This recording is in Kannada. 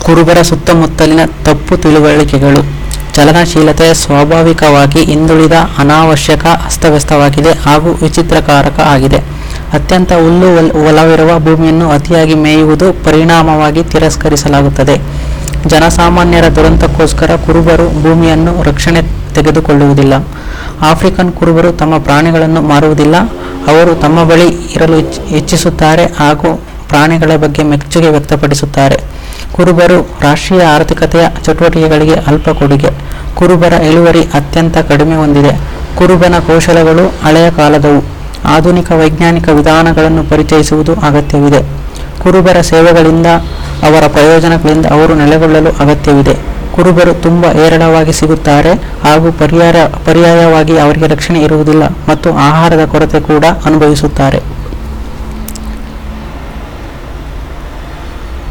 ಕುರುಬರ ಸುತ್ತಮುತ್ತಲಿನ ತಪ್ಪು ತಿಳುವಳಿಕೆಗಳು ಚಲನಶೀಲತೆ ಸ್ವಾಭಾವಿಕವಾಗಿ ಹಿಂದುಳಿದ ಅನಾವಶ್ಯಕ ಅಸ್ತವ್ಯಸ್ತವಾಗಿದೆ ಹಾಗೂ ವಿಚಿತ್ರಕಾರಕ ಆಗಿದೆ ಅತ್ಯಂತ ಹುಲ್ಲು ಒಲ್- ಒಲವಿರುವ ಭೂಮಿಯನ್ನು ಅತಿಯಾಗಿ ಮೇಯುವುದು ಪರಿಣಾಮವಾಗಿ ತಿರಸ್ಕರಿಸಲಾಗುತ್ತದೆ ಜನಸಾಮಾನ್ಯರ ದುರಂತಕ್ಕೋಸ್ಕರ ಕುರುಬರು ಭೂಮಿಯನ್ನು ರಕ್ಷಣೆ ತೆಗೆದುಕೊಳ್ಳುವುದಿಲ್ಲ ಆಫ್ರಿಕನ್ ಕುರುಬರು ತಮ್ಮ ಪ್ರಾಣಿಗಳನ್ನು ಮಾರುವುದಿಲ್ಲ ಅವರು ತಮ್ಮ ಬಳಿ ಇರಲು ಇಚ್- ಇಚ್ಛಿಸುತ್ತಾರೆ ಹಾಗೂ ಪ್ರಾಣಿಗಳ ಬಗ್ಗೆ ಮೆಚ್ಚುಗೆ ವ್ಯಕ್ತಪಡಿಸುತ್ತಾರೆ ಕುರುಬರು ರಾಷ್ಟ್ರೀಯ ಆರ್ಥಿಕತೆಯ ಚಟುವಟಿಕೆಗಳಿಗೆ ಅಲ್ಪ ಕೊಡುಗೆ ಕುರುಬರ ಇಳುವರಿ ಅತ್ಯಂತ ಕಡಿಮೆ ಹೊಂದಿದೆ ಕುರುಬನ ಕೌಶಲಗಳು ಹಳೆಯ ಕಾಲದವು ಆಧುನಿಕ ವೈಜ್ಞಾನಿಕ ವಿಧಾನಗಳನ್ನು ಪರಿಚಯಿಸುವುದು ಅಗತ್ಯವಿದೆ ಕುರುಬರ ಸೇವೆಗಳಿಂದ ಅವರ ಪ್ರಯೋಜನಗಳಿಂದ ಅವರು ನೆಲೆಗೊಳ್ಳಲು ಅಗತ್ಯವಿದೆ ಕುರುಬರು ತುಂಬ ಹೇರಳವಾಗಿ ಸಿಗುತ್ತಾರೆ ಹಾಗೂ ಪರ್ಯಾಯ ಪರ್ಯಾಯವಾಗಿ ಅವರಿಗೆ ರಕ್ಷಣೆ ಇರುವುದಿಲ್ಲ ಮತ್ತು ಆಹಾರದ ಕೊರತೆ ಕೂಡ ಅನುಭವಿಸುತ್ತಾರೆ